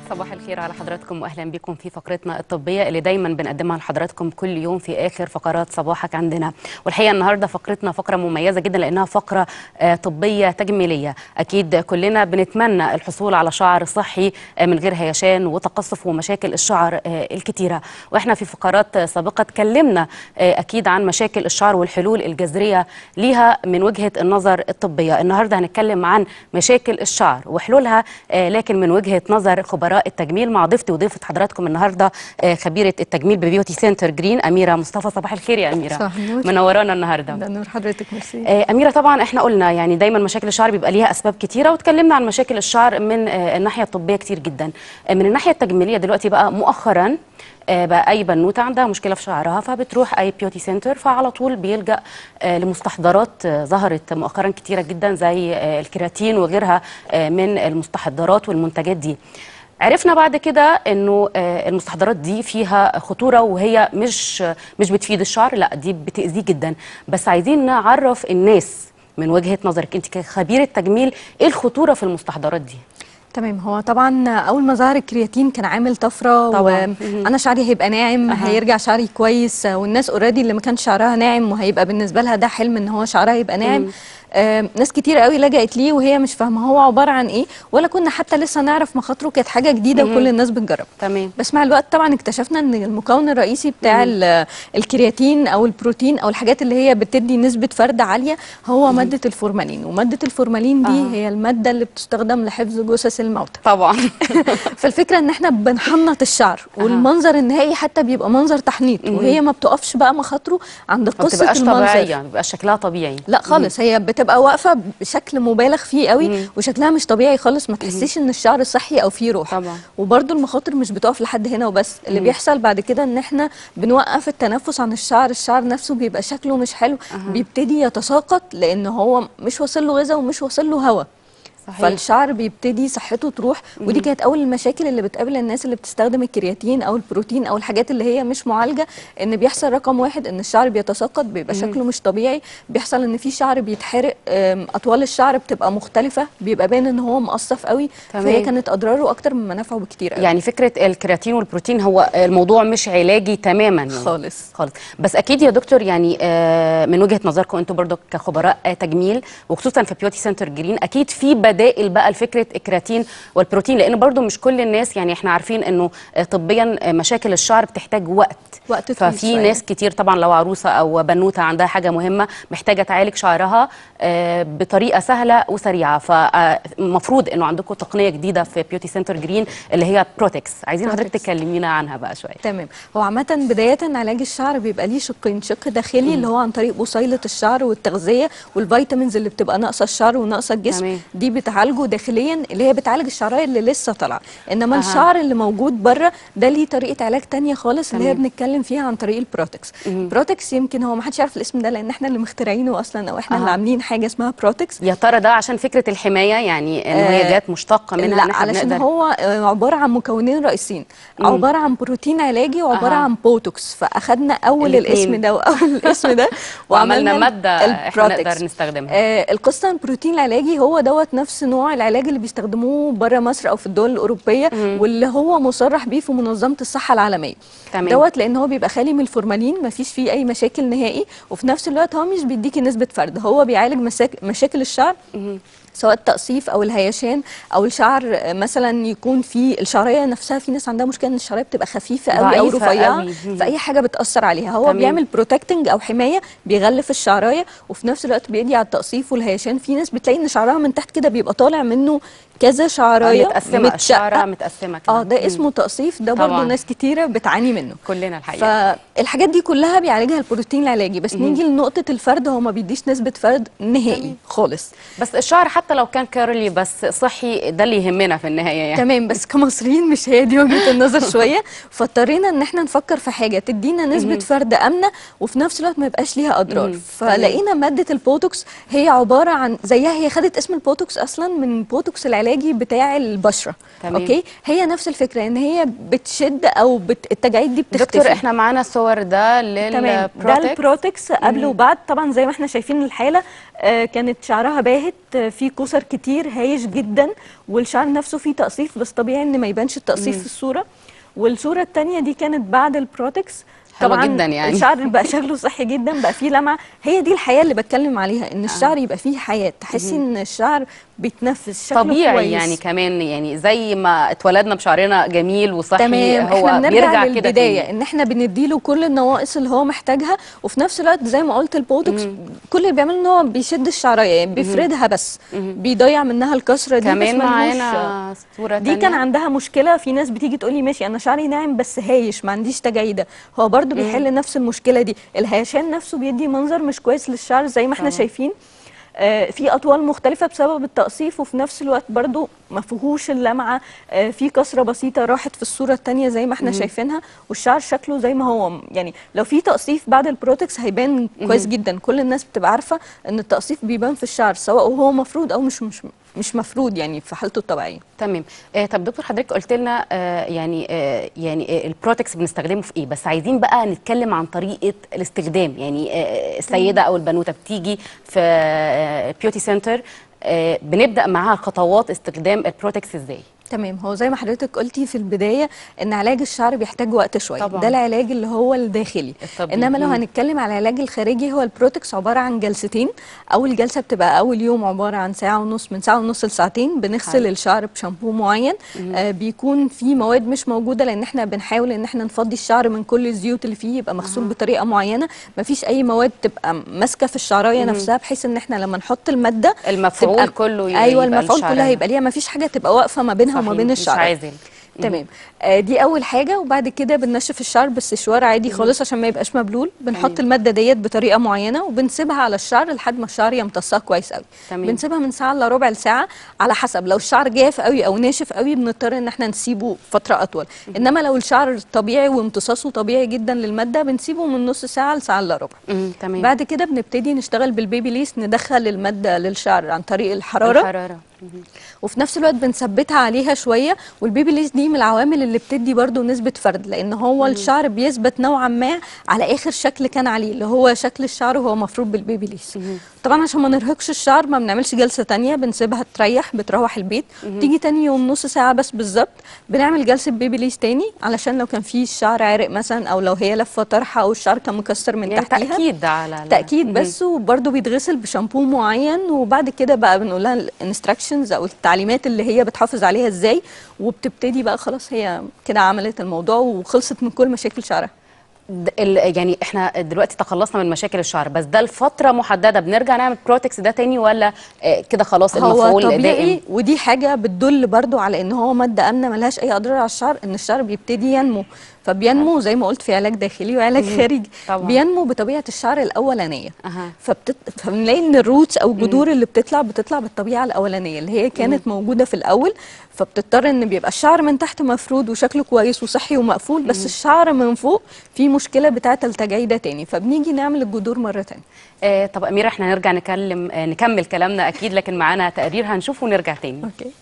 صباح الخير على حضراتكم واهلا بكم في فقرتنا الطبيه اللي دايما بنقدمها لحضراتكم كل يوم في اخر فقرات صباحك عندنا والحقيقه النهارده فقرتنا فقره مميزه جدا لانها فقره آه، طبيه تجميليه اكيد كلنا بنتمنى الحصول على شعر صحي آه، من غير هيشان وتقصف ومشاكل الشعر آه، الكتيره واحنا في فقرات سابقه اتكلمنا آه، اكيد عن مشاكل الشعر والحلول الجذريه ليها من وجهه النظر الطبيه النهارده هنتكلم عن مشاكل الشعر وحلولها آه، لكن من وجهه نظر خبراء التجميل مع ضيفتي وضيفه حضراتكم النهارده آه، خبيره التجميل ببيوتي سنتر جرين اميره مصطفى صباح الخير يا اميره صباح النور. منورانا النهارده ده نور حضرتك ميرسي آه، أميرة طبعا احنا قلنا يعني دايما مشاكل الشعر بيبقى ليها أسباب كتيرة واتكلمنا عن مشاكل الشعر من آه، الناحية الطبية كتير جدا آه، من الناحية التجميلية دلوقتي بقى مؤخرا آه، بقى أي بنوتة عندها مشكلة في شعرها فبتروح أي بيوتي سنتر فعلى طول بيلجأ آه، لمستحضرات آه، ظهرت مؤخرا كتيرة جدا زي آه، الكيراتين وغيرها آه، من المستحضرات والمنتجات دي عرفنا بعد كده انه آه، المستحضرات دي فيها خطوره وهي مش مش بتفيد الشعر لا دي بتاذيه جدا بس عايزين نعرف الناس من وجهه نظرك انت كخبيره تجميل ايه الخطوره في المستحضرات دي تمام هو طبعا اول ما ظهر الكرياتين كان عامل طفره طبعاً. وانا شعري هيبقى ناعم أها. هيرجع شعري كويس والناس اوريدي اللي ما كانش شعرها ناعم وهيبقى بالنسبه لها ده حلم ان هو شعرها يبقى ناعم آه ناس كتير قوي لجأت ليه وهي مش فاهمه هو عباره عن ايه ولا كنا حتى لسه نعرف مخاطره كانت حاجه جديده وكل الناس بتجرب تمام بس مع الوقت طبعا اكتشفنا ان المكون الرئيسي بتاع ال- الكرياتين او البروتين او الحاجات اللي هي بتدي نسبه فرد عاليه هو ماده الفورمالين وماده الفورمالين دي آه. هي الماده اللي بتستخدم لحفظ جثث الموتى طبعا فالفكره ان احنا بنحنط الشعر والمنظر النهائي حتى بيبقى منظر تحنيط وهي ما بتقفش بقى مخاطره عند ما قصه بتبقاش طبيعيه المنظر ما بيبقاش شكلها طبيعي لا خالص هي بتبقى واقفه بشكل مبالغ فيه قوي وشكلها مش طبيعي خالص ما تحسيش ان الشعر صحي او فيه روح طبعا. وبرده المخاطر مش بتقف لحد هنا وبس اللي بيحصل بعد كده ان احنا بنوقف التنفس عن الشعر الشعر نفسه بيبقى شكله مش حلو بيبتدي يتساقط لان هو مش واصل له غذاء ومش واصل له هواء صحيح. فالشعر بيبتدي صحته تروح ودي كانت اول المشاكل اللي بتقابل الناس اللي بتستخدم الكرياتين او البروتين او الحاجات اللي هي مش معالجه ان بيحصل رقم واحد ان الشعر بيتساقط بيبقى شكله مش طبيعي بيحصل ان في شعر بيتحرق أم، اطوال الشعر بتبقى مختلفه بيبقى باين ان هو مقصف قوي تمام. فهي كانت اضراره اكتر من منافعه بكتير قوي يعني فكره الكرياتين والبروتين هو الموضوع مش علاجي تماما يعني. خالص خالص بس اكيد يا دكتور يعني آه، من وجهه نظركم انتم برضو كخبراء آه، تجميل وخصوصا في بيوتي سنتر جرين اكيد في بدائل بقى لفكره الكرياتين والبروتين لان برضو مش كل الناس يعني احنا عارفين انه آه، طبيا آه، مشاكل الشعر بتحتاج وقت وقت طويل ففي شوية. ناس كتير طبعا لو عروسه او بنوته عندها حاجه مهمه محتاجه تعالج شعرها آه، بطريقه سهله وسريعه فالمفروض انه عندكم تقنيه جديده في بيوتي سنتر جرين اللي هي بروتكس عايزين حضرتك بروتكس. تكلمينا عنها بقى شويه تمام هو عامة بداية علاج الشعر بيبقى ليه شقين شق داخلي اللي هو عن طريق بصيلة الشعر والتغذية والفيتامينز اللي بتبقى ناقصة الشعر وناقصة الجسم تمام. دي بتعالجه داخليا اللي هي بتعالج الشعرايه اللي لسه طالعة انما أها. الشعر اللي موجود بره ده ليه طريقة علاج تانية خالص اللي هي تمام. بنتكلم فيها عن طريق البروتكس بروتكس يمكن هو ما حدش يعرف الاسم ده لان احنا اللي مخترعينه اصلا او احنا أها. اللي عاملين حاجة اسمها بروتكس يا ترى ده عشان فكره الحمايه يعني ان هي آه، جات مشتقه منها لا إن إحنا علشان بنقدر- هو آه، عباره عن مكونين رئيسيين عباره عن بروتين علاجي وعباره أها. عن بوتوكس فاخدنا اول الاتنين. الاسم ده واول الاسم ده وعملنا ماده احنا البروتكس. نقدر نستخدمها آه القصه البروتين العلاجي هو دوت نفس نوع العلاج اللي بيستخدموه بره مصر او في الدول الاوروبيه واللي هو مصرح بيه في منظمه الصحه العالميه تمام. دوت لان هو بيبقى خالي من الفورمالين ما فيش فيه اي مشاكل نهائي وفي نفس الوقت هو مش بيديكي نسبه فرد هو بيعالج مساك مشاكل الشعر سواء التقصيف او الهيشان او الشعر آه، مثلا يكون في الشعريه نفسها في ناس عندها مشكله ان الشعريه بتبقى خفيفه قوي او ضعيفة رفيعه قوي. مم. فاي حاجه بتاثر عليها هو تمام. بيعمل بروتكتنج او حمايه بيغلف الشعرايه وفي نفس الوقت بيدي على التقصيف والهيشان في ناس بتلاقي ان شعرها من تحت كده بيبقى طالع منه كذا شعرايه متقسمه الشعره متقسمه كده. اه ده مم. اسمه تقصيف ده طبعاً. برضه ناس كتيره بتعاني منه كلنا الحقيقه فالحاجات دي كلها بيعالجها البروتين العلاجي بس نيجي لنقطه الفرد هو ما بيديش نسبه فرد نهائي خالص بس الشعر حتى لو كان كيرلي بس صحي ده اللي يهمنا في النهايه يعني تمام بس كمصريين مش هي دي وجهه النظر شويه فاضطرينا ان احنا نفكر في حاجه تدينا نسبه فرد امنه وفي نفس الوقت ما يبقاش ليها اضرار مم. فلقينا ماده البوتوكس هي عباره عن زيها هي خدت اسم البوتوكس اصلا من البوتوكس العلاجي بتاع البشره تمام. اوكي هي نفس الفكره ان هي بتشد او بت... التجاعيد دي بتختفي دكتور احنا معانا صور ده تمام ده للبروتكس البروتكس قبل وبعد طبعا زي ما احنا شايفين الحاله آه، كانت شعرها باهت آه، في كسر كتير هايش جدا والشعر نفسه فيه تقصيف بس طبيعي ان ما يبانش التقصيف في الصوره والصوره الثانيه دي كانت بعد البروتكس حلوة طبعا جدا يعني. الشعر بقى شكله صحي جدا بقى فيه لمعه هي دي الحياه اللي بتكلم عليها ان الشعر يبقى فيه حياه تحسي ان الشعر بيتنفس شكله طبيعي كويس. يعني كمان يعني زي ما اتولدنا بشعرنا جميل وصحي تمام هو احنا بنرجع بيرجع كده للبدايه تاني. ان احنا بنديله كل النواقص اللي هو محتاجها وفي نفس الوقت زي ما قلت البوتوكس كل اللي بيعمله ان هو بيشد الشعريه يعني بيفردها بس بيضيع منها الكسره دي بس كمان ملهوش- معانا صورة دي تانية. كان عندها مشكله في ناس بتيجي تقول لي ماشي انا شعري ناعم بس هايش ما عنديش تجاعيده هو برضو بيحل نفس المشكله دي الهيشان نفسه بيدي منظر مش كويس للشعر زي ما احنا طبعا. شايفين آه، في اطوال مختلفه بسبب التقصيف وفي نفس الوقت برضو ما فيهوش اللمعه آه، في كسره بسيطه راحت في الصوره الثانيه زي ما احنا شايفينها والشعر شكله زي ما هو يعني لو في تقصيف بعد البروتكس هيبان كويس جدا كل الناس بتبقى عارفه ان التقصيف بيبان في الشعر سواء وهو مفروض او مش مش مش مفروض يعني في حالته الطبيعيه تمام آه طب دكتور حضرتك قلت لنا آه يعني آه يعني آه البروتكس بنستخدمه في ايه بس عايزين بقى نتكلم عن طريقه الاستخدام يعني آه السيده او البنوته بتيجي في آه بيوتي سنتر آه بنبدا معاها خطوات استخدام البروتكس ازاي تمام هو زي ما حضرتك قلتي في البدايه ان علاج الشعر بيحتاج وقت شويه طبعاً. ده العلاج اللي هو الداخلي الطبيعي. انما لو مم. هنتكلم على العلاج الخارجي هو البروتكس عباره عن جلستين اول جلسه بتبقى اول يوم عباره عن ساعه ونص من ساعه ونص لساعتين بنغسل حلو. الشعر بشامبو معين آه بيكون فيه مواد مش موجوده لان احنا بنحاول ان احنا نفضي الشعر من كل الزيوت اللي فيه يبقى مغسول بطريقه معينه مفيش اي مواد تبقى ماسكه في الشعرايه نفسها بحيث ان احنا لما نحط الماده المفعول تبقى- كله ي- ايوه يبقى المفعول كلها الشعراية. يبقى ليها مفيش حاجه تبقى واقفه ما بينها وما صحيح، بين مش الشعر عازل تمام آه دي اول حاجه وبعد كده بننشف الشعر بالسشوار عادي خالص عشان ما يبقاش مبلول بنحط تمام. الماده ديت بطريقه معينه وبنسيبها على الشعر لحد ما الشعر يمتصها كويس قوي تمام. بنسيبها من ساعه الا ربع ساعه على حسب لو الشعر جاف قوي او ناشف قوي بنضطر ان احنا نسيبه فتره اطول انما لو الشعر طبيعي وامتصاصه طبيعي جدا للماده بنسيبه من نص ساعه لساعه الا ربع مم، تمام بعد كده بنبتدي نشتغل بالبيبي ليس ندخل الماده للشعر عن طريق الحراره الحراره مم. وفي نفس الوقت بنثبتها عليها شويه والبيبي ليس دي من العوامل اللي بتدي برضو نسبه فرد لان هو الشعر بيثبت نوعا ما على اخر شكل كان عليه اللي هو شكل الشعر وهو مفروض بالبيبي ليس طبعا عشان ما نرهقش الشعر ما بنعملش جلسه تانية بنسيبها تريح بتروح البيت تيجي تاني يوم نص ساعه بس بالظبط بنعمل جلسه بيبي ليس تاني علشان لو كان في الشعر عارق مثلا او لو هي لفه طرحه او الشعر كان مكسر من يعني تحتيها تاكيد على ال- تاكيد مم. بس وبرده بيتغسل بشامبو معين وبعد كده بقى بنقول لها الانستراكشنز او التعليمات اللي هي بتحافظ عليها ازاي وبتبتدي بقى خلاص هي كده عملت الموضوع وخلصت من كل مشاكل شعرها د- ال- يعني احنا دلوقتي تخلصنا من مشاكل الشعر بس ده لفتره محدده بنرجع نعمل بروتكس ده تاني ولا آه، كده خلاص هو المفعول طبيعي دائم ودي حاجه بتدل برضو على ان هو ماده امنه ملهاش اي اضرار على الشعر ان الشعر بيبتدي ينمو فبينمو زي ما قلت في علاج داخلي وعلاج خارجي طبعا. بينمو بطبيعه الشعر الاولانيه أها. فبتت... فبنلاقي ان الروتس او الجذور اللي بتطلع بتطلع بالطبيعه الاولانيه اللي هي كانت موجوده في الاول فبتضطر ان بيبقى الشعر من تحت مفرود وشكله كويس وصحي ومقفول بس الشعر من فوق في مشكله بتاعه التجاعيده تاني فبنيجي نعمل الجذور مره تانية آه طب اميره احنا نرجع نكلم آه نكمل كلامنا اكيد لكن معانا تقرير هنشوفه ونرجع تاني اوكي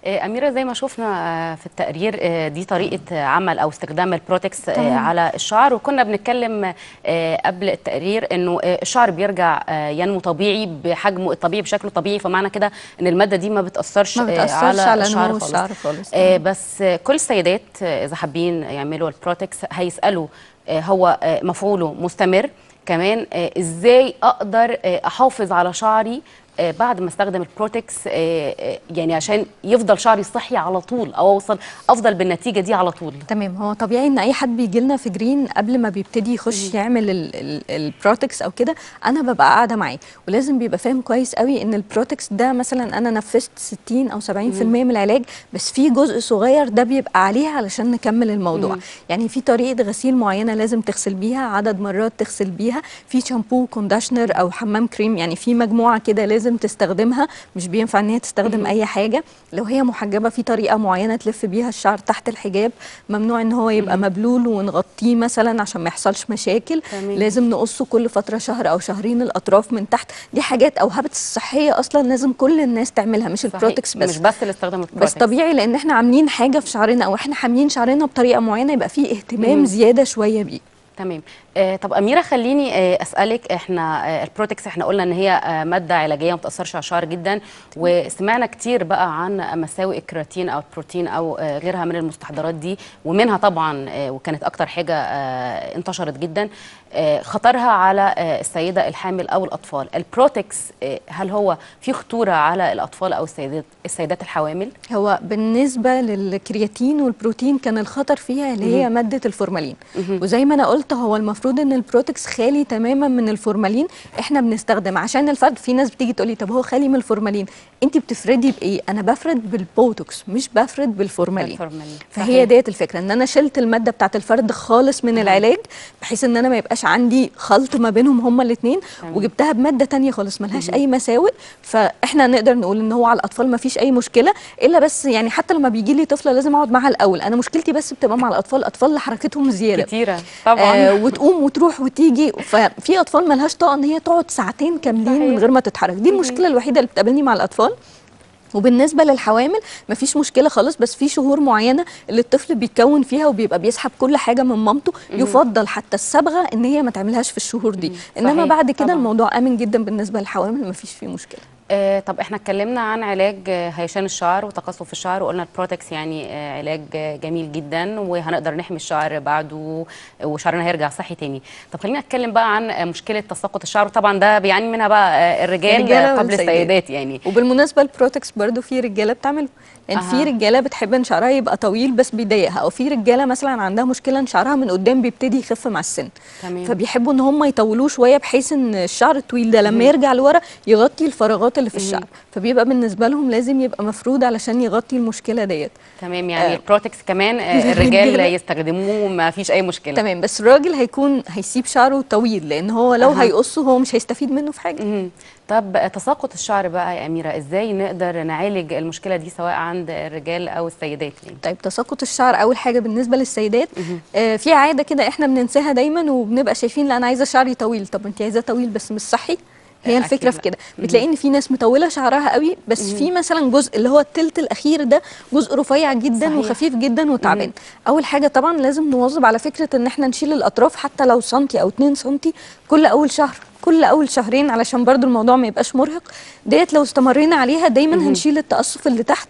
آه، أميرة زي ما شفنا آه، في التقرير آه، دي طريقة آه، عمل أو استخدام البروتكس آه، تمام. على الشعر وكنا بنتكلم آه، قبل التقرير إنه آه، الشعر بيرجع آه، ينمو طبيعي بحجمه الطبيعي بشكله طبيعي فمعنى كده إن المادة دي ما بتأثرش, ما آه، بتأثرش على, على الشعر نمو خالص. الشعر خالص. آه، بس آه، كل السيدات آه، إذا حابين يعملوا البروتكس هيسألوا آه، هو آه، مفعوله مستمر كمان آه، إزاي أقدر آه، أحافظ على شعري آه، بعد ما استخدم البروتكس آه، آه، يعني عشان يفضل شعري صحي على طول او اوصل افضل بالنتيجه دي على طول تمام هو طبيعي ان اي حد بيجي لنا في جرين قبل ما بيبتدي يخش يعمل ال- ال- البروتكس او كده انا ببقى قاعده معاه ولازم بيبقى فاهم كويس قوي ان البروتكس ده مثلا انا نفذت 60 او 70% من العلاج بس في جزء صغير ده بيبقى عليه علشان نكمل الموضوع مم. يعني في طريقه غسيل معينه لازم تغسل بيها عدد مرات تغسل بيها في شامبو كونديشنر او حمام كريم يعني في مجموعه كده لازم تستخدمها مش بينفع ان هي تستخدم اي حاجه لو هي محجبه في طريقه معينه تلف بيها الشعر تحت الحجاب ممنوع ان هو يبقى مبلول ونغطيه مثلا عشان ما يحصلش مشاكل تمام. لازم نقصه كل فتره شهر او شهرين الاطراف من تحت دي حاجات او هابتس الصحيه اصلا لازم كل الناس تعملها مش صحيح. البروتكس بس مش بس اللي استخدم بس البروتكس طبيعي لان احنا عاملين حاجه في شعرنا او احنا حاملين شعرنا بطريقه معينه يبقى فيه اهتمام مم. زياده شويه بيه تمام آه طب اميره خليني آه اسالك احنا آه البروتكس احنا قلنا ان هي آه ماده علاجيه ما بتاثرش على الشعر جدا وسمعنا كتير بقى عن مساوئ الكراتين او البروتين او آه غيرها من المستحضرات دي ومنها طبعا آه وكانت اكتر حاجه آه انتشرت جدا آه خطرها على آه السيده الحامل او الاطفال البروتكس آه هل هو في خطوره على الاطفال او السيدات السيدات الحوامل هو بالنسبه للكرياتين والبروتين كان الخطر فيها اللي هي ماده الفورمالين وزي ما انا قلت هو المفروض ان البروتكس خالي تماما من الفورمالين احنا بنستخدم عشان الفرد في ناس بتيجي تقولي طب هو خالي من الفورمالين انت بتفردي بايه انا بفرد بالبوتوكس مش بفرد بالفورمالين الفورمالين. فهي صحيح. ديت الفكره ان انا شلت الماده بتاعت الفرد خالص من العلاج بحيث ان انا ما يبقاش عندي خلط ما بينهم هما الاثنين تمام. وجبتها بماده تانية خالص ملهاش اي مساوئ فاحنا نقدر نقول ان هو على الاطفال ما فيش اي مشكله الا بس يعني حتى لما بيجي لي طفله لازم اقعد معاها الاول انا مشكلتي بس بتبقى مع الاطفال الاطفال اللي حركتهم زياده كتيره طبعا آه وتقوم وتروح وتيجي ففي اطفال ملهاش طاقه ان هي تقعد ساعتين كاملين صحيح. من غير ما تتحرك دي المشكله الوحيده اللي بتقابلني مع الاطفال وبالنسبه للحوامل مفيش مشكله خالص بس في شهور معينه اللي الطفل بيتكون فيها وبيبقى بيسحب كل حاجه من مامته يفضل حتى الصبغه ان هي ما تعملهاش في الشهور دي انما صحيح. بعد كده طبعاً. الموضوع امن جدا بالنسبه للحوامل مفيش فيه مشكله آه طب احنا اتكلمنا عن علاج آه، هيشان الشعر وتقصف الشعر وقلنا البروتكس يعني آه علاج آه، جميل جدا وهنقدر نحمي الشعر بعده وشعرنا هيرجع صحي تاني طب خلينا نتكلم بقى عن آه، مشكله تساقط الشعر وطبعا ده بيعاني منها بقى آه، الرجال الرجالة آه، قبل والسيدات. السيدات يعني وبالمناسبه البروتكس برضو في رجاله بتعمله يعني أها. في رجاله بتحب ان شعرها يبقى طويل بس بيضايقها او في رجاله مثلا عندها مشكله ان شعرها من قدام بيبتدي يخف مع السن تمام. فبيحبوا ان هم يطولوه شويه بحيث ان الشعر الطويل ده لما يرجع لورا يغطي الفراغات اللي في الشعر فبيبقى بالنسبه لهم لازم يبقى مفرود علشان يغطي المشكله ديت تمام يعني آه. البروتكس كمان آه، الرجال الرجالة. يستخدموه ما فيش اي مشكله تمام بس الراجل هيكون هيسيب شعره طويل لان هو لو أها. هيقصه هو مش هيستفيد منه في حاجه مهم. طب آه، تساقط الشعر بقى يا اميره ازاي نقدر نعالج المشكله دي سواء عند الرجال او السيدات يعني طيب تساقط الشعر اول حاجه بالنسبه للسيدات آه في عاده كده احنا بننساها دايما وبنبقى شايفين لا انا عايزه شعري طويل طب انت عايزاه طويل بس مش صحي هي آه، الفكره أكيد في لا. كده بتلاقي ان في ناس مطوله شعرها قوي بس في مثلا جزء اللي هو التلت الاخير ده جزء رفيع جدا صحيح. وخفيف جدا وتعبان اول حاجه طبعا لازم نواظب على فكره ان احنا نشيل الاطراف حتى لو سنتي او 2 سنتي كل اول شهر كل اول شهرين علشان برضو الموضوع ما يبقاش مرهق ديت لو استمرينا عليها دايما هنشيل التقصف اللي تحت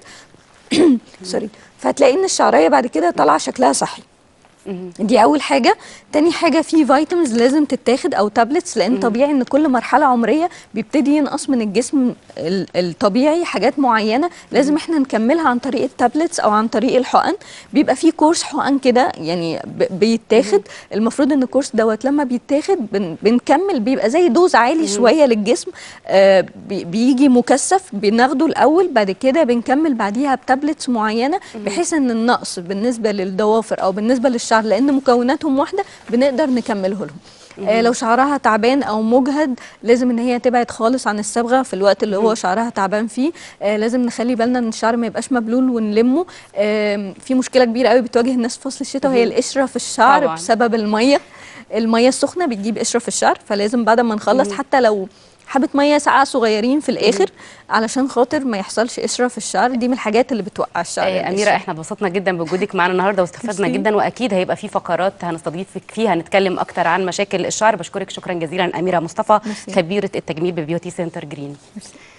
سوري فهتلاقي ان الشعريه بعد كده طالعه شكلها صحي دي اول حاجه تاني حاجه في فيتامينز لازم تتاخد او تابلتس لان طبيعي ان كل مرحله عمريه بيبتدي ينقص من الجسم ال- الطبيعي حاجات معينه لازم احنا نكملها عن طريق التابلتس او عن طريق الحقن بيبقى في كورس حقن كده يعني ب- بيتاخد المفروض ان الكورس دوت لما بيتاخد بن بنكمل بيبقى زي دوز عالي شويه للجسم آه بي- بيجي مكثف بناخده الاول بعد كده بنكمل بعديها بتابلتس معينه بحيث ان النقص بالنسبه للضوافر او بالنسبه للشعر لان مكوناتهم واحده بنقدر نكمله لهم آه لو شعرها تعبان او مجهد لازم ان هي تبعد خالص عن الصبغه في الوقت اللي هو شعرها تعبان فيه آه لازم نخلي بالنا ان الشعر ما يبقاش مبلول ونلمه آه في مشكله كبيره قوي بتواجه الناس في فصل الشتاء وهي القشره في الشعر طبعاً. بسبب الميه الميه السخنه بتجيب قشره في الشعر فلازم بعد ما نخلص حتى لو حبه ميه ساقعه صغيرين في الاخر علشان خاطر ما يحصلش قشره في الشعر دي من الحاجات اللي بتوقع الشعر آه، أميرة احنا اتبسطنا جدا بوجودك معانا النهارده واستفدنا ميرسي. جدا واكيد هيبقى في فقرات هنستضيفك فيها نتكلم اكتر عن مشاكل الشعر بشكرك شكرا جزيلا أميرة مصطفى ميرسي. خبيرة التجميل ببيوتي سنتر جرين ميرسي.